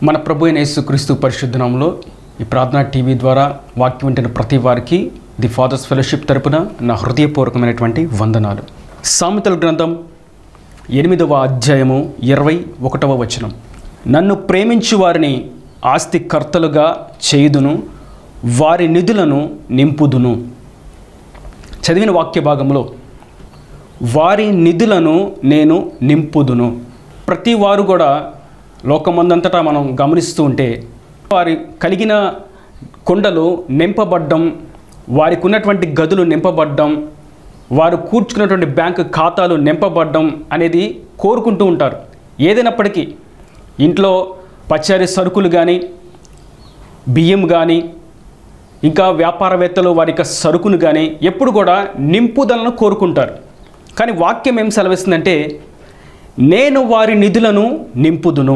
మన ప్రభు అయిన యేసుక్రీస్తు పరిశుద్ధనంలో ఈ ప్రార్థనా టీవీ ద్వారా వాక్యం వింటున్న ప్రతి వారికి ది ఫాదర్స్ ఫెలోషిప్ తరపున నా హృదయపూర్వకమైనటువంటి వందనాలు సామెతల గ్రంథం ఎనిమిదవ అధ్యాయము ఇరవై ఒకటవ వచనం నన్ను ప్రేమించు వారిని ఆస్తికర్తలుగా చేయుదును వారి నిధులను నింపుదును చదివిన వాక్య భాగంలో వారి నిధులను నేను నింపుదును ప్రతి వారు కూడా లోకమందంతటా మనం గమనిస్తూ ఉంటే వారి కలిగిన కొండలు నింపబడ్డం వారికి ఉన్నటువంటి గదులు నింపబడ్డం వారు కూర్చుకున్నటువంటి బ్యాంకు ఖాతాలు నింపబడ్డం అనేది కోరుకుంటూ ఉంటారు ఏదైనప్పటికీ ఇంట్లో పచారీ సరుకులు కానీ బియ్యం కానీ ఇంకా వ్యాపారవేత్తలు వారి యొక్క సరుకును కానీ ఎప్పుడు కూడా నింపుదలను కోరుకుంటారు కానీ వాక్యం ఏం సెలవిస్తుందంటే నేను వారి నిధులను నింపుదును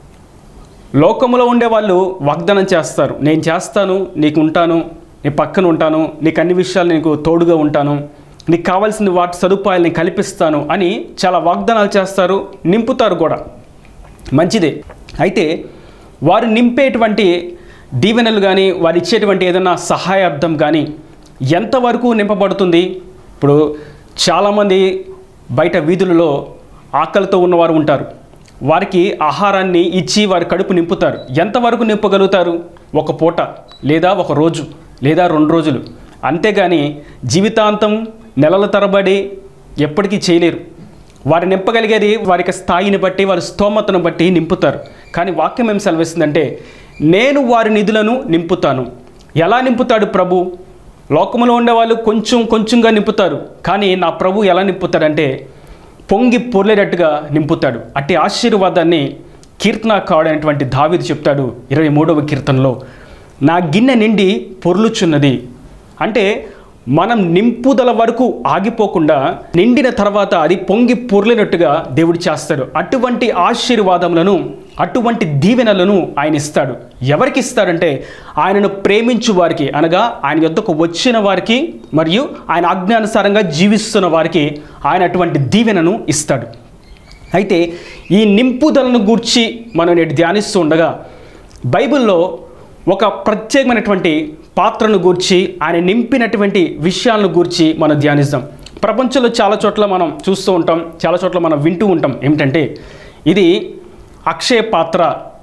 లోకములో ఉండే వాళ్ళు వాగ్దానం చేస్తారు నేను చేస్తాను నీకు ఉంటాను నీ పక్కన ఉంటాను నీకు అన్ని విషయాలు నీకు తోడుగా ఉంటాను నీకు కావాల్సిన వాటి సదుపాయాలు నేను కల్పిస్తాను అని చాలా వాగ్దానాలు చేస్తారు నింపుతారు కూడా మంచిదే అయితే వారు నింపేటువంటి దీవెనలు కానీ వారు ఇచ్చేటువంటి ఏదైనా సహాయార్థం కానీ ఎంతవరకు నింపబడుతుంది ఇప్పుడు చాలామంది బయట వీధులలో ఆకలితో ఉన్నవారు ఉంటారు వారికి ఆహారాన్ని ఇచ్చి వారి కడుపు నింపుతారు ఎంతవరకు నింపగలుగుతారు ఒక పూట లేదా ఒక రోజు లేదా రెండు రోజులు అంతేగాని జీవితాంతం నెలల తరబడి ఎప్పటికీ చేయలేరు వారు నింపగలిగేది వారి యొక్క స్థాయిని బట్టి వారి స్తోమతను బట్టి నింపుతారు కానీ వాక్యం ఏం సెలవిస్తుందంటే నేను వారి నిధులను నింపుతాను ఎలా నింపుతాడు ప్రభు లోకంలో ఉండేవాళ్ళు కొంచెం కొంచెంగా నింపుతారు కానీ నా ప్రభు ఎలా నింపుతాడంటే పొంగి పొర్లేటట్టుగా నింపుతాడు అట్టి ఆశీర్వాదాన్ని కీర్తనాకారుడు అనేటువంటి దావీదు చెప్తాడు ఇరవై మూడవ కీర్తనలో నా గిన్నె నిండి పొర్లుచున్నది అంటే మనం నింపుదల వరకు ఆగిపోకుండా నిండిన తర్వాత అది పొంగి పొర్లినట్టుగా దేవుడు చేస్తాడు అటువంటి ఆశీర్వాదములను అటువంటి దీవెనలను ఆయన ఇస్తాడు ఎవరికి ఇస్తాడంటే ఆయనను ప్రేమించు వారికి అనగా ఆయన యొద్దకు వచ్చిన వారికి మరియు ఆయన ఆజ్ఞానుసారంగా జీవిస్తున్న వారికి ఆయన అటువంటి దీవెనను ఇస్తాడు అయితే ఈ నింపుదలను గూర్చి మనం నేటి ధ్యానిస్తూ ఉండగా బైబిల్లో ఒక ప్రత్యేకమైనటువంటి పాత్రను గూర్చి ఆయన నింపినటువంటి విషయాలను గూర్చి మనం ధ్యానిస్తాం ప్రపంచంలో చాలా చోట్ల మనం చూస్తూ ఉంటాం చాలా చోట్ల మనం వింటూ ఉంటాం ఏమిటంటే ఇది అక్షయ పాత్ర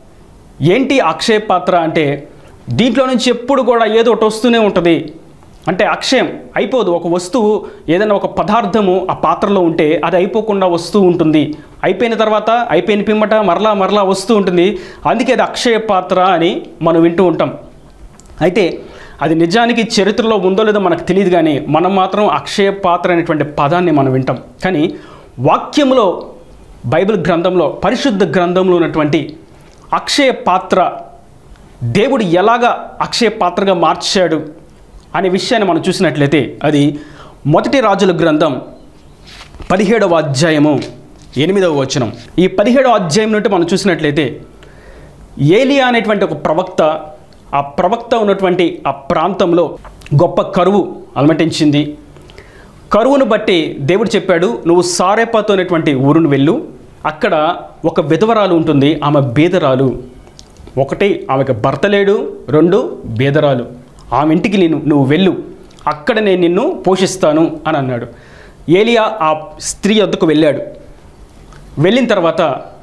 ఏంటి అక్షయ పాత్ర అంటే దీంట్లో నుంచి ఎప్పుడు కూడా ఏదో ఒకటి వస్తూనే ఉంటుంది అంటే అక్షయం అయిపోదు ఒక వస్తువు ఏదైనా ఒక పదార్థము ఆ పాత్రలో ఉంటే అది అయిపోకుండా వస్తూ ఉంటుంది అయిపోయిన తర్వాత అయిపోయిన పిమ్మట మరలా మరలా వస్తూ ఉంటుంది అందుకే అది అక్షయ పాత్ర అని మనం వింటూ ఉంటాం అయితే అది నిజానికి చరిత్రలో ఉందో లేదో మనకు తెలియదు కానీ మనం మాత్రం అక్షయ పాత్ర అనేటువంటి పదాన్ని మనం వింటాం కానీ వాక్యంలో బైబిల్ గ్రంథంలో పరిశుద్ధ గ్రంథంలో ఉన్నటువంటి అక్షయ పాత్ర దేవుడు ఎలాగా అక్షయ పాత్రగా మార్చాడు అనే విషయాన్ని మనం చూసినట్లయితే అది మొదటి రాజుల గ్రంథం పదిహేడవ అధ్యాయము ఎనిమిదవ వచనం ఈ పదిహేడవ అధ్యాయం నుండి మనం చూసినట్లయితే ఏలియా అనేటువంటి ఒక ప్రవక్త ఆ ప్రవక్త ఉన్నటువంటి ఆ ప్రాంతంలో గొప్ప కరువు అలమటించింది కరువును బట్టి దేవుడు చెప్పాడు నువ్వు సారేపాతో అనేటువంటి ఊరును వెళ్ళు అక్కడ ఒక విధవరాలు ఉంటుంది ఆమె బీదరాలు ఒకటి ఆమెకు భర్త లేడు రెండు బీదరాలు ఆమె ఇంటికి నేను నువ్వు వెళ్ళు అక్కడ నేను నిన్ను పోషిస్తాను అని అన్నాడు ఏలియా ఆ స్త్రీ వద్దకు వెళ్ళాడు వెళ్ళిన తర్వాత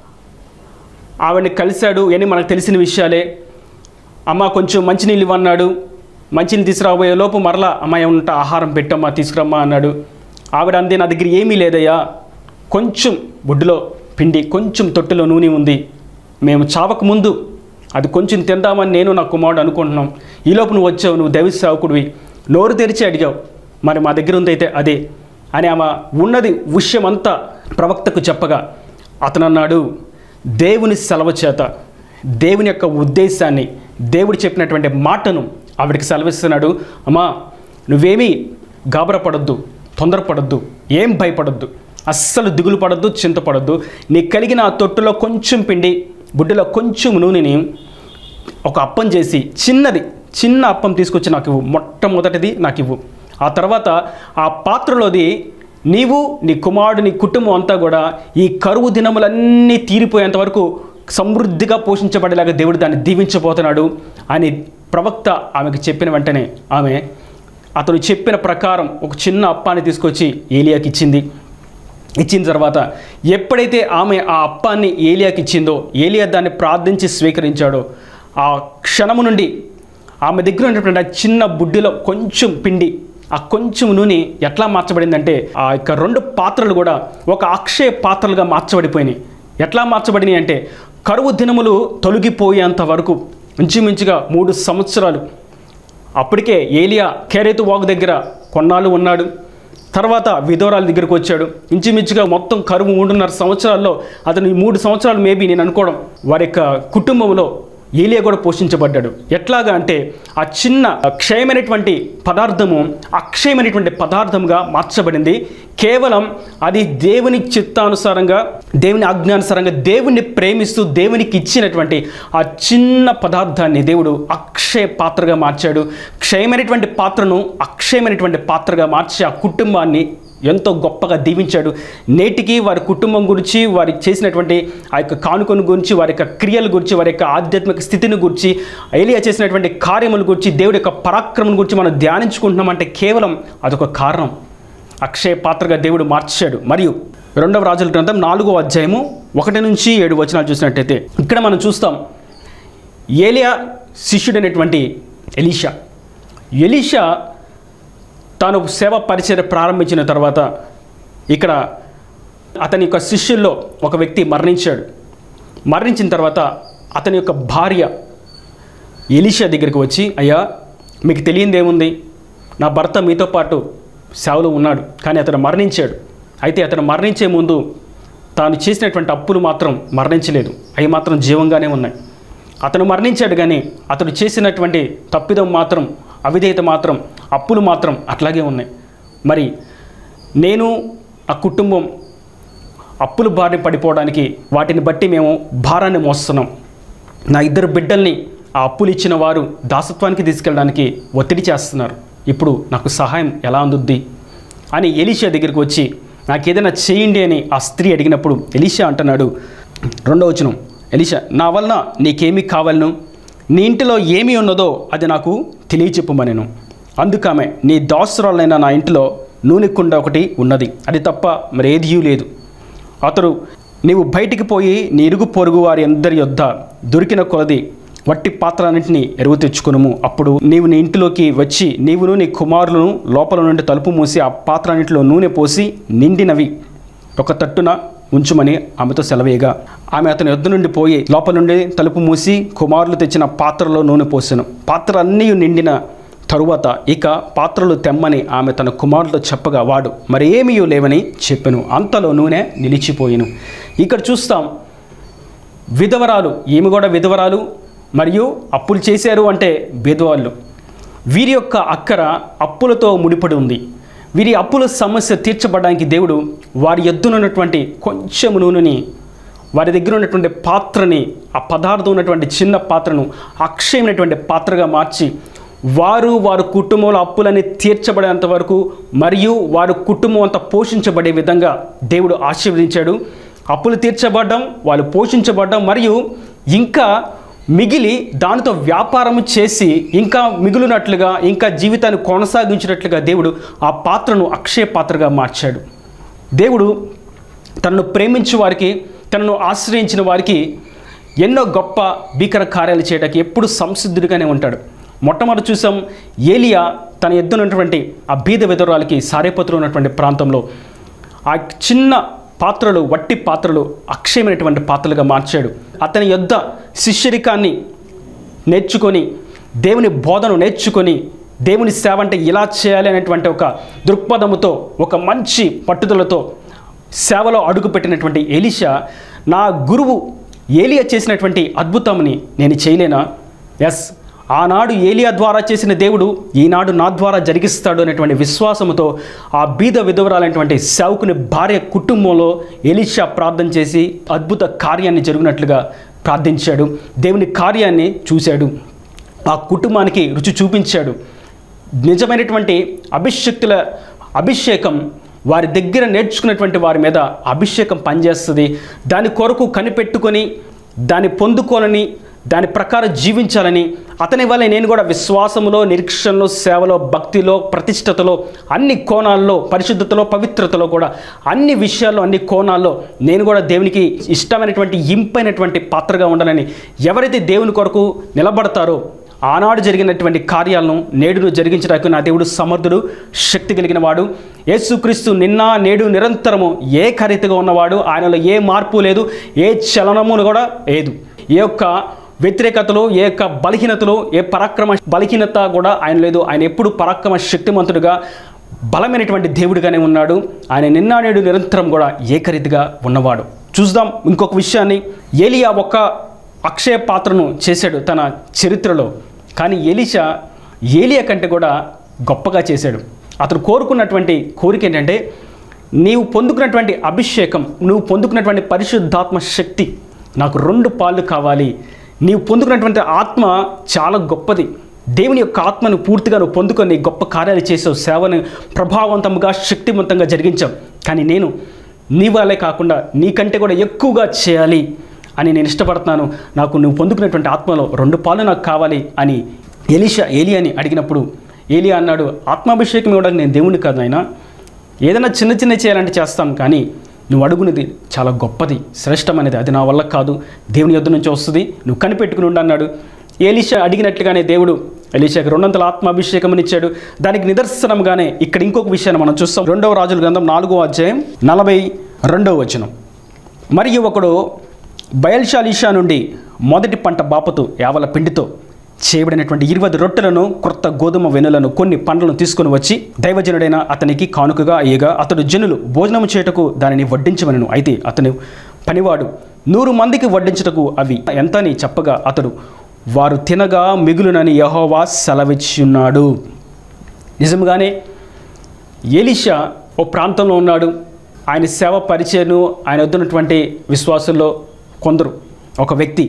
ఆవిడని కలిశాడు అని మనకు తెలిసిన విషయాలే అమ్మ కొంచెం మంచినీళ్ళు ఇవ్వన్నాడు మంచినీళ్ళు తీసుకురాబోయే లోపు మరలా అమ్మ ఏమంటా ఆహారం పెట్టమ్మా తీసుకురమ్మా అన్నాడు ఆవిడ అంది నా దగ్గర ఏమీ లేదయ్యా కొంచెం బుడ్డులో పిండి కొంచెం తొట్టులో నూనె ఉంది మేము చావక ముందు అది కొంచెం తిందామని నేను నా కుమారుడు అనుకుంటున్నాం ఈలోపు నువ్వు వచ్చావు నువ్వు దైవ సేవకుడివి నోరు తెరిచి అడిగావు మరి మా దగ్గర ఉందైతే అదే అని ఆమె ఉన్నది విషయం అంతా ప్రవక్తకు చెప్పగా అతను అన్నాడు దేవుని సెలవు చేత దేవుని యొక్క ఉద్దేశాన్ని దేవుడు చెప్పినటువంటి మాటను ఆవిడికి సెలవిస్తున్నాడు అమ్మా నువ్వేమీ గాబరపడొద్దు తొందరపడొద్దు ఏం భయపడొద్దు అస్సలు దిగులు పడొద్దు చింతపడొద్దు నీకు కలిగిన ఆ తొట్టులో కొంచెం పిండి బుడ్డిలో కొంచెం నూనెని ఒక అప్పం చేసి చిన్నది చిన్న అప్పం తీసుకొచ్చి నాకు ఇవ్వు మొట్టమొదటిది నాకు ఇవ్వు ఆ తర్వాత ఆ పాత్రలోది నీవు నీ కుమారుడు నీ కుటుంబం అంతా కూడా ఈ కరువు దినములన్నీ తీరిపోయేంత వరకు సమృద్ధిగా పోషించబడేలాగా దేవుడు దాన్ని దీవించబోతున్నాడు అని ప్రవక్త ఆమెకు చెప్పిన వెంటనే ఆమె అతను చెప్పిన ప్రకారం ఒక చిన్న అప్పాన్ని తీసుకొచ్చి ఏలియాకి ఇచ్చింది ఇచ్చిన తర్వాత ఎప్పుడైతే ఆమె ఆ అప్పాన్ని ఏలియాకి ఇచ్చిందో ఏలియా దాన్ని ప్రార్థించి స్వీకరించాడో ఆ క్షణము నుండి ఆమె దగ్గర ఉన్నటువంటి ఆ చిన్న బుడ్డిలో కొంచెం పిండి ఆ కొంచెం నూనె ఎట్లా మార్చబడిందంటే ఆ యొక్క రెండు పాత్రలు కూడా ఒక అక్షయ పాత్రలుగా మార్చబడిపోయినాయి ఎట్లా మార్చబడినాయి అంటే కరువు దినములు తొలగిపోయేంత వరకు ఇంచుమించుగా మూడు సంవత్సరాలు అప్పటికే ఏలియా కేరేతు వాగు దగ్గర కొన్నాళ్ళు ఉన్నాడు తర్వాత విధవరాల దగ్గరకు వచ్చాడు ఇంచుమించుగా మొత్తం కరువు మూడున్నర సంవత్సరాల్లో అతను ఈ మూడు సంవత్సరాలు మేబీ నేను అనుకోవడం వారి యొక్క కుటుంబంలో ఏలియా కూడా పోషించబడ్డాడు ఎట్లాగా అంటే ఆ చిన్న క్షయమైనటువంటి పదార్థము అక్షయమైనటువంటి పదార్థంగా మార్చబడింది కేవలం అది దేవుని చిత్తానుసారంగా దేవుని ఆజ్ఞానుసారంగా దేవుణ్ణి ప్రేమిస్తూ దేవునికి ఇచ్చినటువంటి ఆ చిన్న పదార్థాన్ని దేవుడు అక్షయ పాత్రగా మార్చాడు క్షయమైనటువంటి పాత్రను అక్షయమైనటువంటి పాత్రగా మార్చి ఆ కుటుంబాన్ని ఎంతో గొప్పగా దీవించాడు నేటికి వారి కుటుంబం గురించి వారి చేసినటువంటి ఆ యొక్క కానుకను గురించి వారి యొక్క క్రియల గురించి వారి యొక్క ఆధ్యాత్మిక స్థితిని గురించి ఏలియా చేసినటువంటి కార్యముల గురించి దేవుడి యొక్క పరాక్రమం గురించి మనం ధ్యానించుకుంటున్నామంటే కేవలం అదొక కారణం అక్షయ పాత్రగా దేవుడు మార్చాడు మరియు రెండవ రాజుల గ్రంథం నాలుగో అధ్యాయము ఒకటి నుంచి ఏడు వచనాలు చూసినట్టయితే ఇక్కడ మనం చూస్తాం ఏలియా శిష్యుడైనటువంటి ఎలీషా ఎలీషా తాను సేవ పరిచయం ప్రారంభించిన తర్వాత ఇక్కడ అతని యొక్క శిష్యుల్లో ఒక వ్యక్తి మరణించాడు మరణించిన తర్వాత అతని యొక్క భార్య ఎలీషా దగ్గరికి వచ్చి అయ్యా మీకు తెలియంది ఏముంది నా భర్త మీతో పాటు సేవలో ఉన్నాడు కానీ అతను మరణించాడు అయితే అతను మరణించే ముందు తాను చేసినటువంటి అప్పులు మాత్రం మరణించలేదు అవి మాత్రం జీవంగానే ఉన్నాయి అతను మరణించాడు కానీ అతడు చేసినటువంటి తప్పిదం మాత్రం అవిధేయత మాత్రం అప్పులు మాత్రం అట్లాగే ఉన్నాయి మరి నేను ఆ కుటుంబం అప్పులు బారిన పడిపోవడానికి వాటిని బట్టి మేము భారాన్ని మోస్తున్నాం నా ఇద్దరు బిడ్డల్ని ఆ అప్పులు ఇచ్చిన వారు దాసత్వానికి తీసుకెళ్ళడానికి ఒత్తిడి చేస్తున్నారు ఇప్పుడు నాకు సహాయం ఎలా అందుద్ది అని ఎలీషా దగ్గరికి వచ్చి నాకు ఏదైనా చేయండి అని ఆ స్త్రీ అడిగినప్పుడు ఎలీషా అంటున్నాడు రెండో వచనం ఎలీషా నా వలన నీకేమి కావాలను నీ ఇంటిలో ఏమి ఉన్నదో అది నాకు తెలియచెప్పమనెను అందుకామె నీ దాసురాలైన నా ఇంటిలో నూనె కుండ ఒకటి ఉన్నది అది తప్ప మరేదియూ లేదు అతడు నీవు బయటికి పోయి నీ ఇరుగు పొరుగు వారి అందరి యొద్ద దొరికిన కొలది వట్టి పాత్రలన్నింటినీ ఎరువు తెచ్చుకునుము అప్పుడు నీవు నీ ఇంటిలోకి వచ్చి నీవును నీ కుమారులను లోపల నుండి తలుపు మూసి ఆ పాత్రన్నింటిలో నూనె పోసి నిండినవి ఒక తట్టున ఉంచుమని ఆమెతో సెలవేయగా ఆమె అతని యొద్ద నుండి పోయి లోపల నుండి తలుపు మూసి కుమారులు తెచ్చిన పాత్రలో నూనె పోసెను పాత్ర అన్నీ నిండిన తరువాత ఇక పాత్రలు తెమ్మని ఆమె తన కుమారులతో చెప్పగా వాడు మరి ఏమీ లేవని చెప్పెను అంతలో నూనె నిలిచిపోయిను ఇక్కడ చూస్తాం విధవరాలు ఈమె కూడా విధవరాలు మరియు అప్పులు చేశారు అంటే విధవాళ్ళు వీరి యొక్క అక్కర అప్పులతో ముడిపడి ఉంది వీరి అప్పుల సమస్య తీర్చబడడానికి దేవుడు వారి ఎద్దునున్నటువంటి కొంచెం నూనెని వారి దగ్గర ఉన్నటువంటి పాత్రని ఆ పదార్థం ఉన్నటువంటి చిన్న పాత్రను అక్షయమైనటువంటి పాత్రగా మార్చి వారు వారి కుటుంబంలో అప్పులని తీర్చబడేంత వరకు మరియు వారి కుటుంబం అంతా పోషించబడే విధంగా దేవుడు ఆశీర్వదించాడు అప్పులు తీర్చబడడం వాళ్ళు పోషించబడడం మరియు ఇంకా మిగిలి దానితో వ్యాపారం చేసి ఇంకా మిగులునట్లుగా ఇంకా జీవితాన్ని కొనసాగించినట్లుగా దేవుడు ఆ పాత్రను అక్షయ పాత్రగా మార్చాడు దేవుడు తనను ప్రేమించే వారికి తనను ఆశ్రయించిన వారికి ఎన్నో గొప్ప భీకర కార్యాలు చేయడానికి ఎప్పుడు సంసిద్ధుడిగానే ఉంటాడు మొట్టమొదటి చూసాం ఏలియా తన ఎద్దునటువంటి ఆ బీద విధురాలకి సారేపత్రులు ఉన్నటువంటి ప్రాంతంలో ఆ చిన్న పాత్రలు వట్టి పాత్రలు అక్షయమైనటువంటి పాత్రలుగా మార్చాడు అతని యొద్ద శిష్యరికాన్ని నేర్చుకొని దేవుని బోధను నేర్చుకొని దేవుని సేవ అంటే ఇలా చేయాలి అనేటువంటి ఒక దృక్పథముతో ఒక మంచి పట్టుదలతో సేవలో అడుగుపెట్టినటువంటి ఎలీషా నా గురువు ఏలియా చేసినటువంటి అద్భుతంని నేను చేయలేనా ఎస్ ఆనాడు ఏలియా ద్వారా చేసిన దేవుడు ఈనాడు నా ద్వారా జరిగిస్తాడు అనేటువంటి విశ్వాసముతో ఆ బీద విధవరాలైనటువంటి సేవకుని భార్య కుటుంబంలో ఎలీషా ప్రార్థన చేసి అద్భుత కార్యాన్ని జరిగినట్లుగా ప్రార్థించాడు దేవుని కార్యాన్ని చూశాడు ఆ కుటుంబానికి రుచి చూపించాడు నిజమైనటువంటి అభిషక్తుల అభిషేకం వారి దగ్గర నేర్చుకున్నటువంటి వారి మీద అభిషేకం పనిచేస్తుంది దాని కొరకు కనిపెట్టుకొని దాన్ని పొందుకోవాలని దాని ప్రకారం జీవించాలని అతని వల్ల నేను కూడా విశ్వాసములో నిరీక్షణలో సేవలో భక్తిలో ప్రతిష్టతలో అన్ని కోణాల్లో పరిశుద్ధతలో పవిత్రతలో కూడా అన్ని విషయాల్లో అన్ని కోణాల్లో నేను కూడా దేవునికి ఇష్టమైనటువంటి ఇంపైనటువంటి పాత్రగా ఉండాలని ఎవరైతే దేవుని కొరకు నిలబడతారో ఆనాడు జరిగినటువంటి కార్యాలను నేడును జరిగించడానికి నా దేవుడు సమర్థుడు శక్తి కలిగిన వాడు యేసుక్రీస్తు నిన్న నేడు నిరంతరము ఏ ఖరీతగా ఉన్నవాడు ఆయనలో ఏ మార్పు లేదు ఏ చలనము కూడా లేదు ఏ యొక్క వ్యతిరేకతలో ఏ యొక్క బలహీనతలో ఏ పరాక్రమ బలహీనత కూడా ఆయన లేదు ఆయన ఎప్పుడు పరాక్రమ శక్తిమంతుడుగా బలమైనటువంటి దేవుడిగానే ఉన్నాడు ఆయన నిన్న నేడు నిరంతరం కూడా ఏకరీతిగా ఉన్నవాడు చూద్దాం ఇంకొక విషయాన్ని ఏలియా ఒక్క అక్షయ పాత్రను చేశాడు తన చరిత్రలో కానీ ఎలిషా ఏలియా కంటే కూడా గొప్పగా చేశాడు అతను కోరుకున్నటువంటి కోరిక ఏంటంటే నీవు పొందుకున్నటువంటి అభిషేకం నువ్వు పొందుకున్నటువంటి పరిశుద్ధాత్మ శక్తి నాకు రెండు పాళ్ళు కావాలి నీవు పొందుకున్నటువంటి ఆత్మ చాలా గొప్పది దేవుని యొక్క ఆత్మను పూర్తిగా నువ్వు పొందుకొని గొప్ప కార్యాలు చేసావు సేవను ప్రభావవంతంగా శక్తివంతంగా జరిగించావు కానీ నేను నీ వాళ్ళే కాకుండా నీకంటే కూడా ఎక్కువగా చేయాలి అని నేను ఇష్టపడుతున్నాను నాకు నువ్వు పొందుకున్నటువంటి ఆత్మలో రెండు పాలు నాకు కావాలి అని ఎలీషా ఏలియాని అడిగినప్పుడు ఏలియా అన్నాడు ఆత్మాభిషేకం ఇవ్వడానికి నేను దేవుని కాదు ఆయన ఏదైనా చిన్న చిన్న చేయాలంటే చేస్తాను కానీ నువ్వు అడుగునిది చాలా గొప్పది శ్రేష్టమైనది అది నా వల్ల కాదు దేవుని యొద్ద నుంచి వస్తుంది నువ్వు కనిపెట్టుకుని ఉండు అన్నాడు ఏలిషా అడిగినట్లుగానే దేవుడు ఎలీషాకి రెండొందల ఆత్మాభిషేకం ఇచ్చాడు దానికి నిదర్శనంగానే ఇక్కడ ఇంకొక విషయాన్ని మనం చూస్తాం రెండవ రాజుల గ్రంథం నాలుగో అధ్యాయం నలభై రెండవ వచనం మరియు ఒకడు బయల్షాలీషా నుండి మొదటి పంట బాపతు యావల పిండితో చేయబడినటువంటి ఇరవై రొట్టెలను క్రొత్త గోధుమ వెనులను కొన్ని పండ్లను తీసుకొని వచ్చి దైవజనుడైన అతనికి కానుకగా అయ్యగా అతడు జనులు భోజనం చేయుటకు దానిని వడ్డించవలను అయితే అతను పనివాడు నూరు మందికి వడ్డించుటకు అవి ఎంత అని చెప్పగా అతడు వారు తినగా మిగులునని యహోవా సెలవిచ్చున్నాడు నిజంగానే ఎలిషా ఓ ప్రాంతంలో ఉన్నాడు ఆయన సేవ పరిచయను ఆయన వద్దున్నటువంటి విశ్వాసుల్లో కొందరు ఒక వ్యక్తి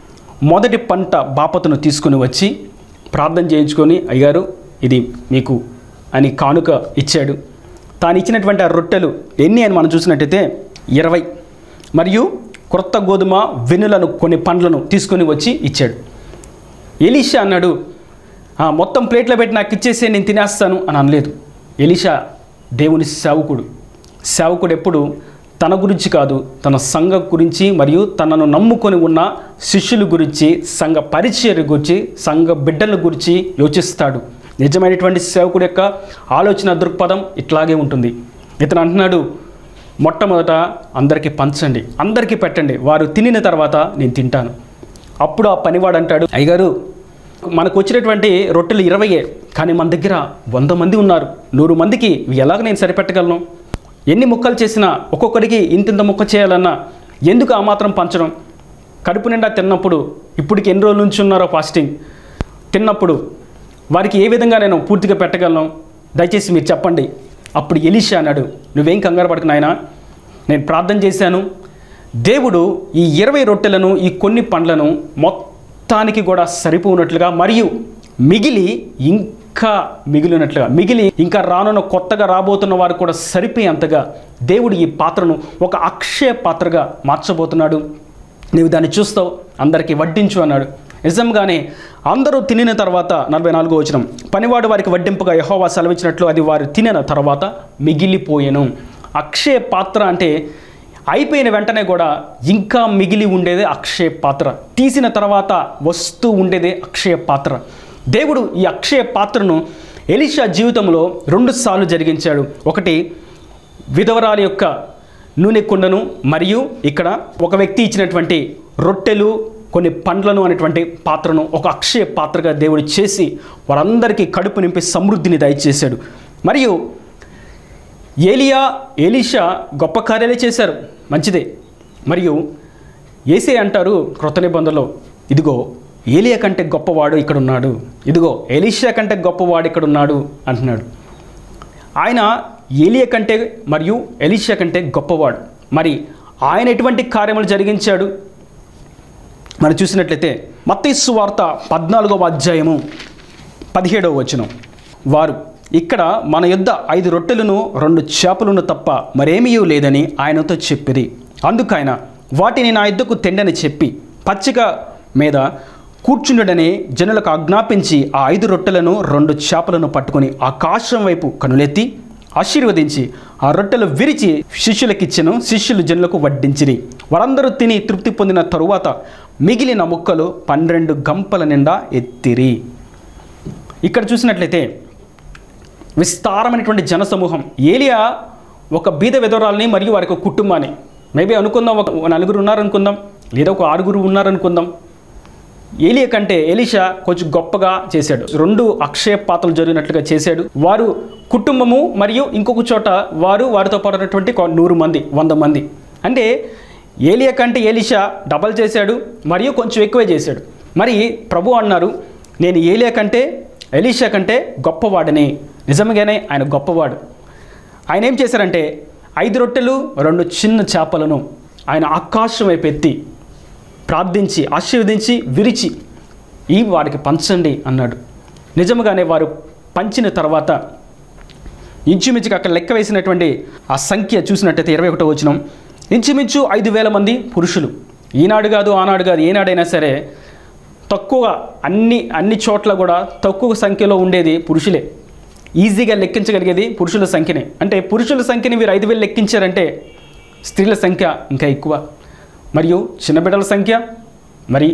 మొదటి పంట బాపతను తీసుకుని వచ్చి ప్రార్థన చేయించుకొని అయ్యారు ఇది మీకు అని కానుక ఇచ్చాడు తాను ఇచ్చినటువంటి ఆ రొట్టెలు ఎన్ని అని మనం చూసినట్టయితే ఇరవై మరియు క్రొత్త గోధుమ వెన్నులను కొన్ని పండ్లను తీసుకొని వచ్చి ఇచ్చాడు ఎలీషా అన్నాడు "ఆ, మొత్తం ప్లేట్లో పెట్టి నాకు ఇచ్చేసే నేను తినేస్తాను అని అనలేదు ఎలీషా దేవుని సేవకుడు సేవకుడు ఎప్పుడు తన గురించి కాదు తన సంఘ గురించి మరియు తనను నమ్ముకొని ఉన్న శిష్యుల గురించి సంఘ పరిచయ గురించి సంఘ బిడ్డల గురించి యోచిస్తాడు నిజమైనటువంటి సేవకుడు యొక్క ఆలోచన దృక్పథం ఇట్లాగే ఉంటుంది ఇతను అంటున్నాడు మొట్టమొదట అందరికీ పంచండి అందరికీ పెట్టండి వారు తినిన తర్వాత నేను తింటాను అప్పుడు ఆ పనివాడు అంటాడు అయ్యగారు మనకు వచ్చినటువంటి రొట్టెలు ఇరవయే కానీ మన దగ్గర వంద మంది ఉన్నారు నూరు మందికి ఇవి ఎలాగ నేను సరిపెట్టగలను ఎన్ని ముక్కలు చేసినా ఒక్కొక్కరికి ఇంతింత ముక్క చేయాలన్నా ఎందుకు ఆ మాత్రం పంచడం కడుపు నిండా తిన్నప్పుడు ఇప్పటికి ఎన్ని రోజుల నుంచి ఉన్నారో ఫాస్టింగ్ తిన్నప్పుడు వారికి ఏ విధంగా నేను పూర్తిగా పెట్టగలను దయచేసి మీరు చెప్పండి అప్పుడు ఎలీషా అన్నాడు నువ్వేం కంగారు పడకు నాయనా నేను ప్రార్థన చేశాను దేవుడు ఈ ఇరవై రొట్టెలను ఈ కొన్ని పండ్లను మొత్తానికి కూడా సరిపోనట్లుగా మరియు మిగిలి ఇంకా మిగిలినట్లుగా మిగిలి ఇంకా రానున్న కొత్తగా రాబోతున్న వారు కూడా సరిపోయేంతగా దేవుడు ఈ పాత్రను ఒక అక్షయ పాత్రగా మార్చబోతున్నాడు నీవు దాన్ని చూస్తావు అందరికీ వడ్డించు అన్నాడు నిజంగానే అందరూ తినిన తర్వాత నలభై నాలుగో వచనం పనివాడు వారికి వడ్డింపుగా యహోవా సెలవిచ్చినట్లు అది వారు తినిన తర్వాత మిగిలిపోయెను అక్షయ పాత్ర అంటే అయిపోయిన వెంటనే కూడా ఇంకా మిగిలి ఉండేదే అక్షయ పాత్ర తీసిన తర్వాత వస్తూ ఉండేదే అక్షయ పాత్ర దేవుడు ఈ అక్షయ పాత్రను ఎలిషా జీవితంలో రెండు సార్లు జరిగించాడు ఒకటి విధవరాలి యొక్క నూనె కుండను మరియు ఇక్కడ ఒక వ్యక్తి ఇచ్చినటువంటి రొట్టెలు కొన్ని పండ్లను అనేటువంటి పాత్రను ఒక అక్షయ పాత్రగా దేవుడు చేసి వారందరికీ కడుపు నింపి సమృద్ధిని దయచేశాడు మరియు ఏలియా ఎలీషా గొప్ప కార్యాలే చేశారు మంచిదే మరియు ఏసే అంటారు క్రొత్త నిబంధనలో ఇదిగో ఏలియా కంటే గొప్పవాడు ఇక్కడ ఉన్నాడు ఇదిగో ఎలీషా కంటే గొప్పవాడు ఇక్కడ ఉన్నాడు అంటున్నాడు ఆయన ఏలియా కంటే మరియు ఎలీషా కంటే గొప్పవాడు మరి ఆయన ఎటువంటి కార్యములు జరిగించాడు మనం చూసినట్లయితే మత్తయిస్సు వార్త పద్నాలుగవ అధ్యాయము పదిహేడవ వచనం వారు ఇక్కడ మన యొద్ద ఐదు రొట్టెలను రెండు చేపలను తప్ప మరేమీ లేదని ఆయనతో చెప్పిరి అందుకైన వాటిని నా యుద్ధకు తెండని చెప్పి పచ్చిక మీద కూర్చుండడని జనులకు ఆజ్ఞాపించి ఆ ఐదు రొట్టెలను రెండు చేపలను పట్టుకొని ఆకాశం వైపు కనులెత్తి ఆశీర్వదించి ఆ రొట్టెలు విరిచి శిష్యులకిచ్చెను శిష్యులు జనులకు వడ్డించిరి వారందరూ తిని తృప్తి పొందిన తరువాత మిగిలిన ముక్కలు పన్నెండు గంపల నిండా ఎత్తిరి ఇక్కడ చూసినట్లయితే విస్తారమైనటువంటి జనసమూహం ఏలియా ఒక బీద విధవరాల్ని మరియు వారి యొక్క కుటుంబాన్ని మేబీ అనుకుందాం ఒక నలుగురు ఉన్నారనుకుందాం లేదా ఒక ఆరుగురు ఉన్నారనుకుందాం ఏలియా కంటే ఎలీషా కొంచెం గొప్పగా చేశాడు రెండు అక్షయ పాత్రలు జరిగినట్లుగా చేశాడు వారు కుటుంబము మరియు ఇంకొక చోట వారు వారితో పాటు ఉన్నటువంటి ఒక నూరు మంది వంద మంది అంటే ఏలియా కంటే ఎలీషా డబల్ చేశాడు మరియు కొంచెం ఎక్కువే చేశాడు మరి ప్రభు అన్నారు నేను ఏలియా కంటే ఎలీషా కంటే గొప్పవాడిని నిజంగానే ఆయన గొప్పవాడు ఆయన ఏం చేశారంటే ఐదు రొట్టెలు రెండు చిన్న చేపలను ఆయన ఆకాశం వైపు ఎత్తి ప్రార్థించి ఆశీర్వదించి విరిచి ఈ వారికి పంచండి అన్నాడు నిజముగానే వారు పంచిన తర్వాత ఇంచుమించుగా అక్కడ లెక్క వేసినటువంటి ఆ సంఖ్య చూసినట్టయితే ఇరవై ఒకటో వచ్చిన ఇంచుమించు ఐదు వేల మంది పురుషులు ఈనాడు కాదు ఆనాడు కాదు ఏనాడైనా సరే తక్కువ అన్ని అన్ని చోట్ల కూడా తక్కువ సంఖ్యలో ఉండేది పురుషులే ఈజీగా లెక్కించగలిగేది పురుషుల సంఖ్యనే అంటే పురుషుల సంఖ్యని వీరు ఐదు వేలు లెక్కించారంటే స్త్రీల సంఖ్య ఇంకా ఎక్కువ మరియు చిన్న బిడ్డల సంఖ్య మరి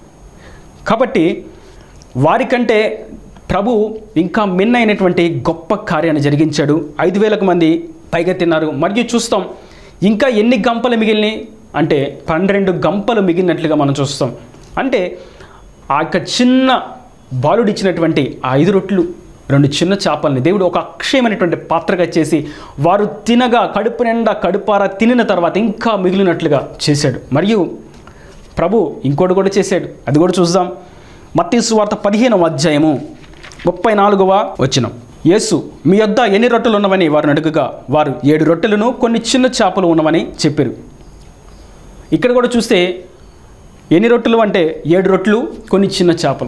కాబట్టి వారికంటే ప్రభు ఇంకా మిన్నైనటువంటి గొప్ప కార్యాన్ని జరిగించాడు ఐదు వేలకు మంది పైగా తిన్నారు మరియు చూస్తాం ఇంకా ఎన్ని గంపలు మిగిలినాయి అంటే పన్నెండు గంపలు మిగిలినట్లుగా మనం చూస్తాం అంటే ఆ యొక్క చిన్న బాలుడిచ్చినటువంటి ఆ ఐదు రొట్లు రెండు చిన్న చేపల్ని దేవుడు ఒక అక్షయమైనటువంటి పాత్రగా చేసి వారు తినగా కడుపు నిండా కడుపారా తినిన తర్వాత ఇంకా మిగిలినట్లుగా చేశాడు మరియు ప్రభు ఇంకోటి కూడా చేశాడు అది కూడా చూద్దాం మత్తీసు వార్త పదిహేనవ అధ్యాయము ముప్పై నాలుగవ వచనం యేసు మీ యొద్ద ఎన్ని రొట్టెలు ఉన్నవని వారిని అడుగుగా వారు ఏడు రొట్టెలను కొన్ని చిన్న చేపలు ఉన్నవని చెప్పారు ఇక్కడ కూడా చూస్తే ఎన్ని రొట్టెలు అంటే ఏడు రొట్టెలు కొన్ని చిన్న చేపలు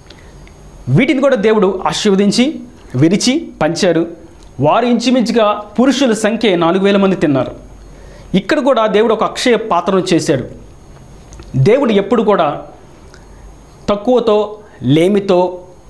వీటిని కూడా దేవుడు ఆశీర్వదించి విరిచి పంచారు వారు ఇంచుమించుగా పురుషుల సంఖ్య నాలుగు వేల మంది తిన్నారు ఇక్కడ కూడా దేవుడు ఒక అక్షయ పాత్రను చేశాడు దేవుడు ఎప్పుడు కూడా తక్కువతో లేమితో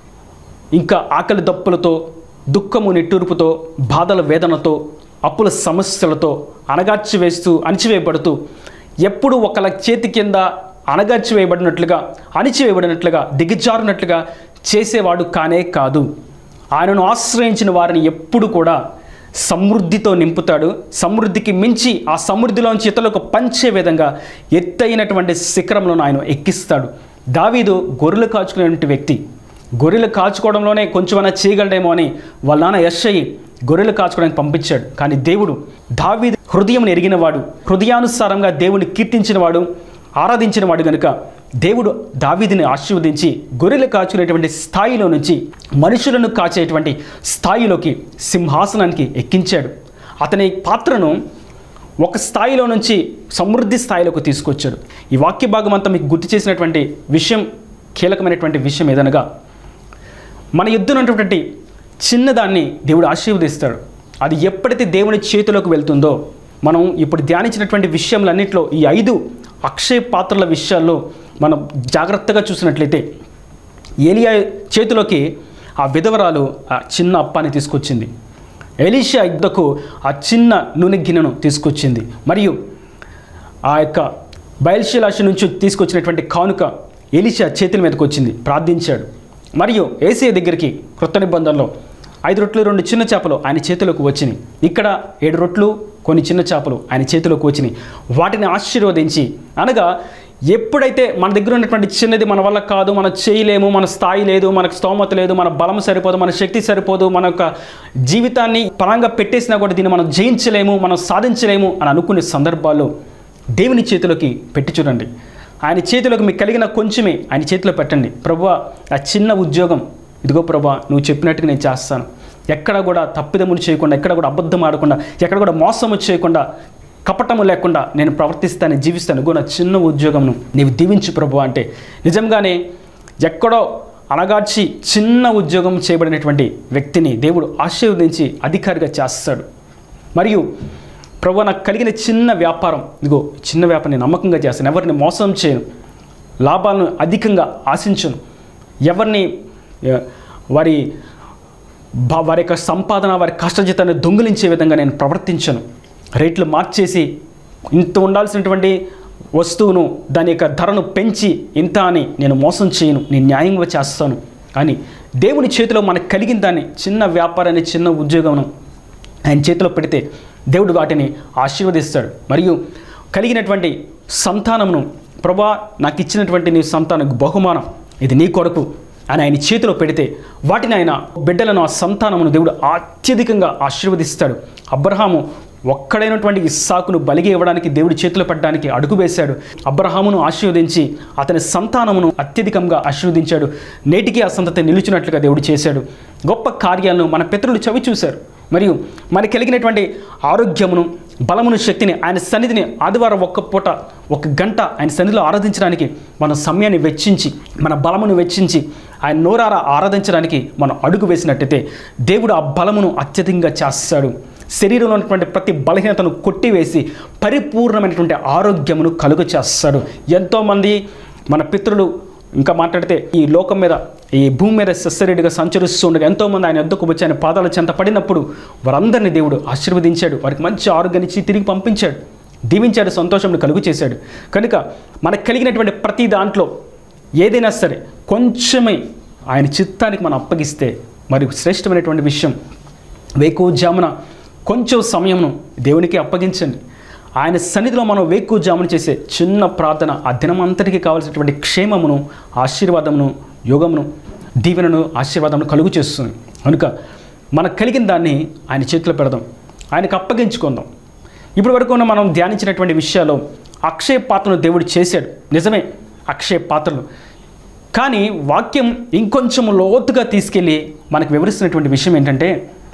ఇంకా ఆకలి దప్పులతో దుఃఖము నిట్టూర్పుతో బాధల వేదనతో అప్పుల సమస్యలతో అణగార్చి వేస్తూ అణిచివేయబడుతూ ఎప్పుడు ఒకళ్ళ చేతి కింద అణగార్చి వేయబడినట్లుగా అణిచివేయబడినట్లుగా దిగజారునట్లుగా చేసేవాడు కానే కాదు ఆయనను ఆశ్రయించిన వారిని ఎప్పుడు కూడా సమృద్ధితో నింపుతాడు సమృద్ధికి మించి ఆ సమృద్ధిలోంచి ఇతరులకు పంచే విధంగా ఎత్తైనటువంటి శిఖరంలో ఆయన ఎక్కిస్తాడు దావీదు గొర్రెలు కాచుకునేటువంటి వ్యక్తి గొర్రెలు కాచుకోవడంలోనే కొంచెమైనా చేయగలడేమో అని వాళ్ళ నాన్న యశ్ఐ గొర్రెలు కాచుకోవడానికి పంపించాడు కానీ దేవుడు దావీదు హృదయం ఎరిగినవాడు హృదయానుసారంగా దేవుని కీర్తించినవాడు ఆరాధించినవాడు కనుక దేవుడు దావీదిని ఆశీర్వదించి గొర్రెలు కాచుకునేటువంటి స్థాయిలో నుంచి మనుషులను కాచేటువంటి స్థాయిలోకి సింహాసనానికి ఎక్కించాడు అతని పాత్రను ఒక స్థాయిలో నుంచి సమృద్ధి స్థాయిలోకి తీసుకొచ్చాడు ఈ వాక్య భాగం అంతా మీకు గుర్తు చేసినటువంటి విషయం కీలకమైనటువంటి విషయం ఏదనగా మన యుద్ధనటువంటి చిన్నదాన్ని దేవుడు ఆశీర్వదిస్తాడు అది ఎప్పుడైతే దేవుని చేతిలోకి వెళ్తుందో మనం ఇప్పుడు ధ్యానించినటువంటి విషయములన్నింటిలో ఈ ఐదు అక్షయ పాత్రల విషయాల్లో మనం జాగ్రత్తగా చూసినట్లయితే ఏలియా చేతిలోకి ఆ విధవరాలు ఆ చిన్న అప్పాన్ని తీసుకొచ్చింది ఎలీషా యుద్ధకు ఆ చిన్న నూనె గిన్నెను తీసుకొచ్చింది మరియు ఆ యొక్క బయల్శిలాష నుంచి తీసుకొచ్చినటువంటి కానుక ఎలీషా చేతుల మీదకి వచ్చింది ప్రార్థించాడు మరియు ఏసీ దగ్గరికి కృత నిబంధనలో ఐదు రొట్లు రెండు చిన్న చేపలు ఆయన చేతిలోకి వచ్చినాయి ఇక్కడ ఏడు రొట్లు కొన్ని చిన్న చేపలు ఆయన చేతిలోకి వచ్చినాయి వాటిని ఆశీర్వదించి అనగా ఎప్పుడైతే మన దగ్గర ఉన్నటువంటి చిన్నది మన వల్ల కాదు మనం చేయలేము మన స్థాయి లేదు మనకు స్తోమత లేదు మన బలం సరిపోదు మన శక్తి సరిపోదు మన యొక్క జీవితాన్ని పరంగా పెట్టేసినా కూడా దీన్ని మనం జయించలేము మనం సాధించలేము అని అనుకునే సందర్భాల్లో దేవుని చేతిలోకి పెట్టి చూడండి ఆయన చేతిలోకి మీకు కలిగిన కొంచెమే ఆయన చేతిలో పెట్టండి ప్రభు ఆ చిన్న ఉద్యోగం ఇదిగో ప్రభా నువ్వు చెప్పినట్టుగా నేను చేస్తాను ఎక్కడ కూడా తప్పిదములు చేయకుండా ఎక్కడ కూడా అబద్ధం ఆడకుండా ఎక్కడ కూడా మోసము చేయకుండా కపటము లేకుండా నేను ప్రవర్తిస్తాను జీవిస్తాను ఇగో నా చిన్న ఉద్యోగంను నీవు దీవించు ప్రభు అంటే నిజంగానే ఎక్కడో అనగార్చి చిన్న ఉద్యోగం చేయబడినటువంటి వ్యక్తిని దేవుడు ఆశీర్వదించి అధికారిగా చేస్తాడు మరియు ప్రభు నాకు కలిగిన చిన్న వ్యాపారం ఇదిగో చిన్న వ్యాపారం నేను నమ్మకంగా చేస్తాను ఎవరిని మోసం చేయను లాభాలను అధికంగా ఆశించను ఎవరిని ఆ, వారి బా- వారి యొక్క సంపాదన వారి కష్టజీతాన్ని దొంగిలించే విధంగా నేను ప్రవర్తించను రేట్లు మార్చేసి ఇంత ఉండాల్సినటువంటి వస్తువును దాని యొక్క ధరను పెంచి ఇంత అని నేను మోసం చేయను నేను న్యాయంగా చేస్తాను అని దేవుని చేతిలో మనకు కలిగిన దాన్ని చిన్న వ్యాపారాన్ని చిన్న ఉద్యోగమును ఆయన చేతిలో పెడితే దేవుడు వాటిని ఆశీర్వదిస్తాడు మరియు కలిగినటువంటి సంతానమును ప్రభా నాకు ఇచ్చినటువంటి నీ సంతానం బహుమానం ఇది నీ కొరకు అని ఆయన చేతిలో పెడితే వాటిని ఆయన బిడ్డలను ఆ సంతానమును దేవుడు అత్యధికంగా ఆశీర్వదిస్తాడు అబ్రహాము ఒక్కడైనటువంటి ఇస్సాకును బలిగి ఇవ్వడానికి దేవుడి చేతిలో పెట్టడానికి అడుగు వేశాడు అబ్రహామును ఆశీర్వదించి అతని సంతానమును అత్యధికంగా ఆశీర్వదించాడు నేటికి ఆ సంతతి నిలిచినట్లుగా దేవుడు చేశాడు గొప్ప కార్యాలను మన పితరులు చవి చూశారు మరియు మనకి కలిగినటువంటి ఆరోగ్యమును బలమును శక్తిని ఆయన సన్నిధిని ఆదివారం ఒక్క పూట ఒక గంట ఆయన సన్నిధిలో ఆరాధించడానికి మన సమయాన్ని వెచ్చించి మన బలమును వెచ్చించి ఆయన నోరార ఆరాధించడానికి మనం అడుగు వేసినట్టయితే దేవుడు ఆ బలమును అత్యధికంగా చేస్తాడు శరీరంలో ఉన్నటువంటి ప్రతి బలహీనతను కొట్టివేసి పరిపూర్ణమైనటువంటి ఆరోగ్యమును కలుగ చేస్తాడు ఎంతోమంది మన పితరులు ఇంకా మాట్లాడితే ఈ లోకం మీద ఈ భూమి మీద సస్సరెడ్డిగా సంచరిస్తూ ఉండగా ఎంతోమంది ఆయన ఎద్దుకు వచ్చి ఆయన పాదాల చెంత పడినప్పుడు వారందరినీ దేవుడు ఆశీర్వదించాడు వారికి మంచి ఆరోగ్యాన్ని ఇచ్చి తిరిగి పంపించాడు దీవించాడు సంతోషంను కలుగు చేశాడు కనుక మనకు కలిగినటువంటి ప్రతి దాంట్లో ఏదైనా సరే కొంచెమే ఆయన చిత్తానికి మనం అప్పగిస్తే మరి శ్రేష్టమైనటువంటి విషయం వేకువజామున కొంచెం సమయమును దేవునికి అప్పగించండి ఆయన సన్నిధిలో మనం వేకువజామున చేసే చిన్న ప్రార్థన ఆ దినమంతటికి కావాల్సినటువంటి క్షేమమును ఆశీర్వాదమును యోగమును దీవెనను ఆశీర్వాదమును కలుగు చేస్తుంది కనుక మనకు కలిగిన దాన్ని ఆయన చేతిలో పెడదాం ఆయనకు అప్పగించుకుందాం ఇప్పటి వరకు ఉన్న మనం ధ్యానించినటువంటి విషయాలు అక్షయ పాత్రను దేవుడు చేశాడు నిజమే అక్షయ పాత్రలు కానీ వాక్యం ఇంకొంచెం లోతుగా తీసుకెళ్ళి మనకు వివరిస్తున్నటువంటి విషయం ఏంటంటే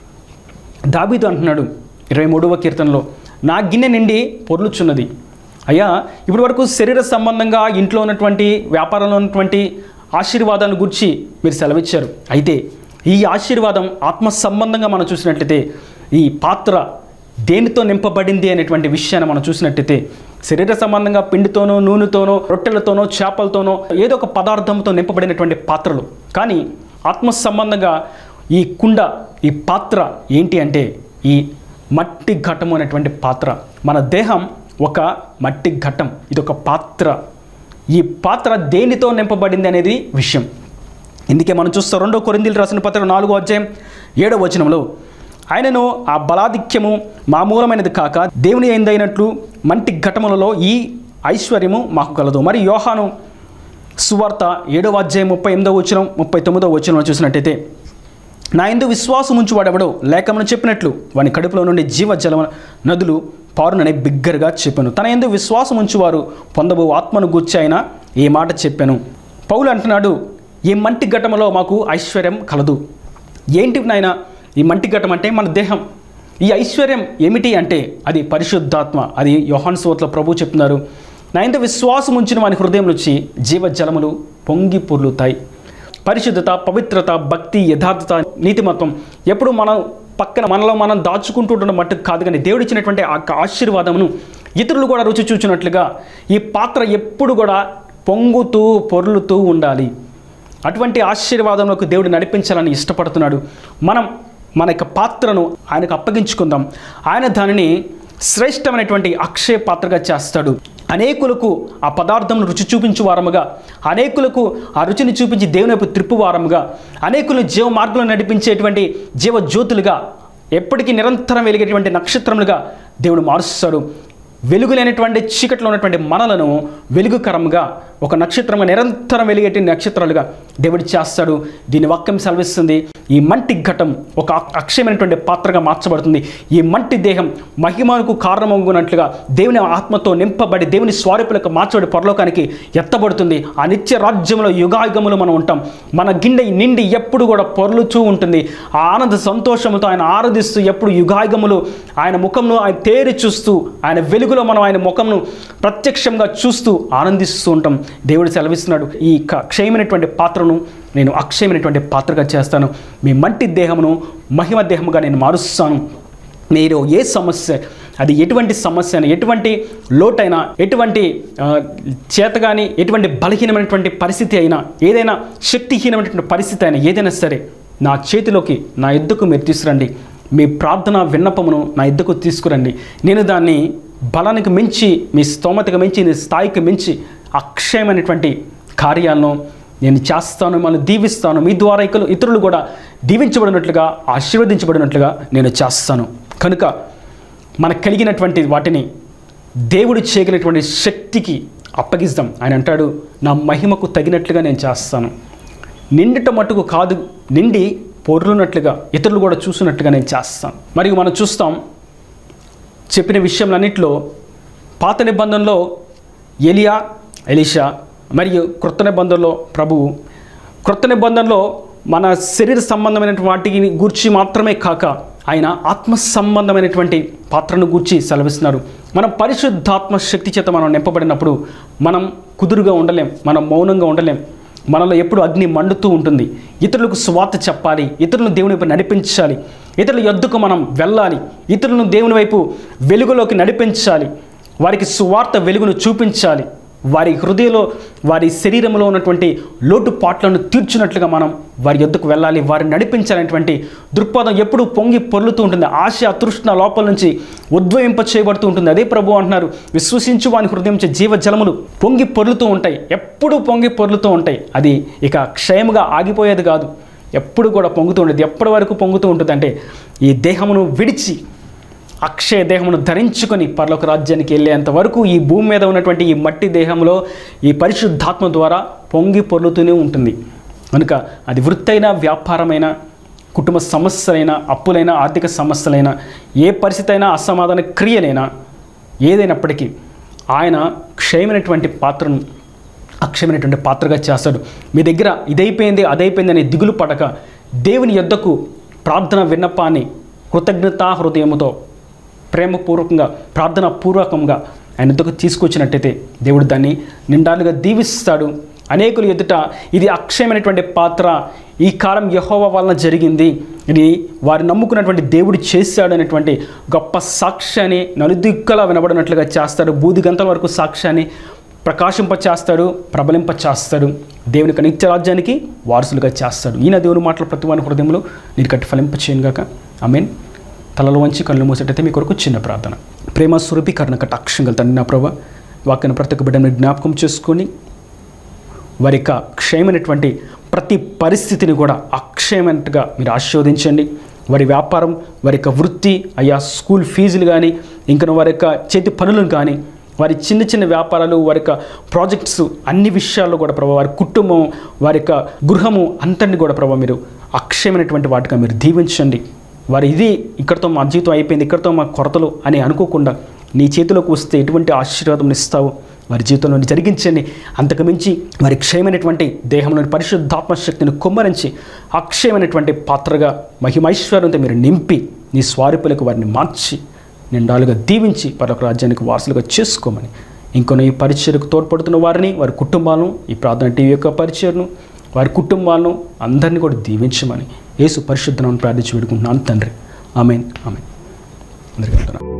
దాబీదు అంటున్నాడు ఇరవై మూడవ కీర్తనలో నా గిన్నె నిండి పొర్లుచున్నది అయ్యా ఇప్పటి వరకు శరీర సంబంధంగా ఇంట్లో ఉన్నటువంటి వ్యాపారంలో ఉన్నటువంటి ఆశీర్వాదాలను గురించి మీరు సెలవిచ్చారు అయితే ఈ ఆశీర్వాదం ఆత్మ సంబంధంగా మనం చూసినట్లయితే ఈ పాత్ర దేనితో నింపబడింది అనేటువంటి విషయాన్ని మనం చూసినట్టయితే శరీర సంబంధంగా పిండితోనో నూనెతోనో రొట్టెలతోనో చేపలతోనో ఏదో ఒక పదార్థంతో నింపబడినటువంటి పాత్రలు కానీ ఆత్మ సంబంధంగా ఈ కుండ ఈ పాత్ర ఏంటి అంటే ఈ మట్టి ఘటము అనేటువంటి పాత్ర మన దేహం ఒక మట్టి ఘటం ఇది ఒక పాత్ర ఈ పాత్ర దేనితో నింపబడింది అనేది విషయం ఇందుకే మనం చూస్తాం రెండో కొరిందీలు రాసిన పత్రిక నాలుగో అధ్యాయం ఏడో వచనంలో ఆయనను ఆ బలాధిక్యము మామూలమైనది కాక దేవుని ఎందైనట్లు మంటి ఘటములలో ఈ ఐశ్వర్యము మాకు కలదు మరి యోహాను సువార్త ఏడవ అధ్యాయం ముప్పై ఎనిమిదో వచనం ముప్పై తొమ్మిదో వచనం చూసినట్టయితే నా ఎందు విశ్వాసం ఉంచువాడెవడో లేఖమని చెప్పినట్లు వాని కడుపులో నుండి జీవ జల నదులు పారునని బిగ్గరగా చెప్పాను తన ఎందు విశ్వాసం ఉంచువారు పొందబో ఆత్మను గూర్చి ఆయన ఈ మాట చెప్పాను పౌలు అంటున్నాడు ఈ మంటి ఘటములో మాకు ఐశ్వర్యం కలదు ఏంటి నాయన ఈ మంటి ఘటం అంటే మన దేహం ఈ ఐశ్వర్యం ఏమిటి అంటే అది పరిశుద్ధాత్మ అది యోహాన్ సోత్ల ప్రభు చెప్తున్నారు నా ఇంత విశ్వాసం ఉంచిన వాని హృదయం నుంచి జీవజలములు పొంగి పొర్లుతాయి పరిశుద్ధత పవిత్రత భక్తి యథార్థత నీతిమత్వం ఎప్పుడు మనం పక్కన మనలో మనం దాచుకుంటుంటున్న మట్టు కాదు కానీ దేవుడు ఇచ్చినటువంటి ఆ ఆశీర్వాదమును ఇతరులు కూడా రుచి చూచినట్లుగా ఈ పాత్ర ఎప్పుడు కూడా పొంగుతూ పొర్లుతూ ఉండాలి అటువంటి ఆశీర్వాదంలోకి దేవుడు నడిపించాలని ఇష్టపడుతున్నాడు మనం మన యొక్క పాత్రను ఆయనకు అప్పగించుకుందాం ఆయన దానిని శ్రేష్టమైనటువంటి అక్షయ పాత్రగా చేస్తాడు అనేకులకు ఆ పదార్థంను రుచి చూపించు వారముగా అనేకులకు ఆ రుచిని చూపించి దేవుని వైపు త్రిప్పు వారముగా అనేకులను జీవ మార్గంలో నడిపించేటువంటి జీవ జ్యోతులుగా ఎప్పటికీ నిరంతరం వెలిగేటువంటి నక్షత్రములుగా దేవుడు మారుస్తాడు వెలుగు లేనటువంటి చీకట్లో ఉన్నటువంటి మనలను వెలుగుకరంగా ఒక నక్షత్రంగా నిరంతరం వెలిగేటి నక్షత్రాలుగా దేవుడు చేస్తాడు దీని వాక్యం సెలవిస్తుంది ఈ మంటి ఘటం ఒక అక్షయమైనటువంటి పాత్రగా మార్చబడుతుంది ఈ మంటి దేహం మహిమకు కారణమవునట్లుగా దేవుని ఆత్మతో నింపబడి దేవుని స్వరూపులకు మార్చబడి పరలోకానికి ఎత్తబడుతుంది ఆ నిత్య రాజ్యంలో యుగాయుగములు మనం ఉంటాం మన గిన్నె నిండి ఎప్పుడు కూడా పొర్లుతూ ఉంటుంది ఆ ఆనంద సంతోషంతో ఆయన ఆరాధిస్తూ ఎప్పుడు యుగాయుగములు ఆయన ముఖంను ఆయన తేరి చూస్తూ ఆయన వెలుగులో మనం ఆయన ముఖంను ప్రత్యక్షంగా చూస్తూ ఆనందిస్తూ ఉంటాం దేవుడు సెలవిస్తున్నాడు ఈ క- క్షయమైనటువంటి పాత్రను నేను అక్షయమైనటువంటి పాత్రగా చేస్తాను మీ మంటి దేహమును మహిమ దేహముగా నేను మారుస్తాను మీరు ఏ సమస్య అది ఎటువంటి సమస్య అయినా ఎటువంటి లోటైనా ఎటువంటి ఆ, చేతగాని ఎటువంటి బలహీనమైనటువంటి పరిస్థితి అయినా ఏదైనా శక్తిహీనమైనటువంటి పరిస్థితి అయినా ఏదైనా సరే నా చేతిలోకి నా ఎద్దుకు మీరు తీసుకురండి మీ ప్రార్థన విన్నపమును నా ఎద్దుకు తీసుకురండి నేను దాన్ని బలానికి మించి మీ స్తోమతకు మించి నీ స్థాయికి మించి అక్షయమైనటువంటి కార్యాలను నేను చేస్తాను మిమ్మల్ని దీవిస్తాను మీ ద్వారా ఇకలు ఇతరులు కూడా దీవించబడినట్లుగా ఆశీర్వదించబడినట్లుగా నేను చేస్తాను కనుక మనకు కలిగినటువంటి వాటిని దేవుడు చేయగలిగినటువంటి శక్తికి అప్పగిస్తాం ఆయన అంటాడు నా మహిమకు తగినట్లుగా నేను చేస్తాను నిండుట మట్టుకు కాదు నిండి పొర్లున్నట్లుగా ఇతరులు కూడా చూసినట్లుగా నేను చేస్తాను మరియు మనం చూస్తాం చెప్పిన విషయంలన్నింటిలో పాత నిబంధనలో ఎలియా ఎలీషా మరియు క్రొత్త నిబంధనలో ప్రభువు క్రొత్త నిబంధనలో మన శరీర సంబంధమైనటువంటి వాటిని గూర్చి మాత్రమే కాక ఆయన ఆత్మ సంబంధమైనటువంటి పాత్రను గూర్చి సెలవిస్తున్నారు మనం పరిశుద్ధాత్మ శక్తి చేత మనం నింపబడినప్పుడు మనం కుదురుగా ఉండలేం మనం మౌనంగా ఉండలేం మనలో ఎప్పుడు అగ్ని మండుతూ ఉంటుంది ఇతరులకు స్వార్థ చెప్పాలి ఇతరులను దేవుని వైపు నడిపించాలి ఇతరుల యొద్దకు మనం వెళ్ళాలి ఇతరులను దేవుని వైపు వెలుగులోకి నడిపించాలి వారికి సువార్త వెలుగును చూపించాలి వారి హృదయంలో వారి శరీరంలో ఉన్నటువంటి లోటుపాట్లను తీర్చినట్లుగా మనం వారి యొద్దకు వెళ్ళాలి వారిని నడిపించాలనేటువంటి దృక్పథం ఎప్పుడూ పొంగి పొర్లుతూ ఉంటుంది ఆశ తృష్ణ లోపల నుంచి ఉద్వయింప చేయబడుతూ ఉంటుంది అదే ప్రభు అంటున్నారు విశ్వసించు వాని హృదయం నుంచి జీవజలములు పొంగి పొర్లుతూ ఉంటాయి ఎప్పుడూ పొంగి పొర్లుతూ ఉంటాయి అది ఇక క్షయముగా ఆగిపోయేది కాదు ఎప్పుడు కూడా పొంగుతూ ఉంటుంది ఎప్పటి వరకు పొంగుతూ ఉంటుంది అంటే ఈ దేహమును విడిచి అక్షయ దేహమును ధరించుకొని పరలోక రాజ్యానికి వెళ్ళేంత వరకు ఈ భూమి మీద ఉన్నటువంటి ఈ మట్టి దేహంలో ఈ పరిశుద్ధాత్మ ద్వారా పొంగి పొర్లుతూనే ఉంటుంది కనుక అది వృత్తైన వ్యాపారమైన కుటుంబ సమస్యలైనా అప్పులైనా ఆర్థిక సమస్యలైనా ఏ పరిస్థితి అయినా అసమాధాన క్రియలైనా ఏదైనప్పటికీ ఆయన క్షయమైనటువంటి పాత్రను అక్షయమైనటువంటి పాత్రగా చేస్తాడు మీ దగ్గర ఇదైపోయింది అదైపోయింది అనే దిగులు పడక దేవుని యొద్దకు ప్రార్థన విన్నపాన్ని కృతజ్ఞతా హృదయముతో ప్రేమపూర్వకంగా ప్రార్థన పూర్వకంగా ఆయన ఎద్దుకు తీసుకొచ్చినట్టయితే దేవుడు దాన్ని నిండాలుగా దీవిస్తాడు అనేకులు ఎదుట ఇది అక్షయమైనటువంటి పాత్ర ఈ కాలం యహోవ వలన జరిగింది ఇది వారు నమ్ముకున్నటువంటి దేవుడు చేశాడు అనేటువంటి గొప్ప సాక్ష్యాన్ని నలుదిక్కలా వినబడినట్లుగా చేస్తాడు బూది గంటల వరకు సాక్ష్యాన్ని ప్రకాశింప చేస్తాడు ప్రబలింప చేస్తాడు దేవునికి నిత్య రాజ్యానికి వారసులుగా చేస్తాడు ఈయన దేవుని మాటలు ప్రతి వారి హృదయంలో నీరు కట్టి ఫలింప చేయను గాక మీన్ తలలో వంచి కళ్ళు మూసేటైతే మీ కొరకు చిన్న ప్రార్థన ప్రేమ స్వరూపి కర్ణ కటాక్షం గల తండ్రి నా ప్రభా వాక్యను ప్రతి ఒక్క బిడ్డని జ్ఞాపకం చేసుకొని వారి యొక్క క్షయమైనటువంటి ప్రతి పరిస్థితిని కూడా అక్షయమైనట్టుగా మీరు ఆశీర్వదించండి వారి వ్యాపారం వారి యొక్క వృత్తి అయ్యా స్కూల్ ఫీజులు కానీ ఇంకా వారి యొక్క చేతి పనులను కానీ వారి చిన్న చిన్న వ్యాపారాలు వారి యొక్క ప్రాజెక్ట్స్ అన్ని విషయాల్లో కూడా ప్రభావ వారి కుటుంబం వారి యొక్క గృహము అంతటిని కూడా ప్రభావ మీరు అక్షయమైనటువంటి వాటిగా మీరు దీవించండి వారి ఇది ఇక్కడితో మా జీవితం అయిపోయింది ఇక్కడితో మా కొరతలు అని అనుకోకుండా నీ చేతిలోకి వస్తే ఎటువంటి ఆశీర్వాదం ఇస్తావు వారి జీవితంలో జరిగించండి అంతకుమించి వారి క్షయమైనటువంటి దేహంలోని పరిశుద్ధాత్మ శక్తిని కుమ్మరించి అక్షయమైనటువంటి పాత్రగా మహిమైశ్వర్యంతో మీరు నింపి నీ స్వారూపులకు వారిని మార్చి నిండాలుగా దీవించి మరొక రాజ్యానికి వారసులుగా చేసుకోమని ఇంకొన్ని ఈ పరిచయకు తోడ్పడుతున్న వారిని వారి కుటుంబాలను ఈ ప్రార్థన టీవీ యొక్క పరిచయను వారి కుటుంబాలను అందరినీ కూడా దీవించమని యేసు పరిశుద్ధనను ప్రార్థించి వేడుకుంటున్నాను తండ్రి ఆమెన్ ఆమెన్ అందరికీ వందనాలు.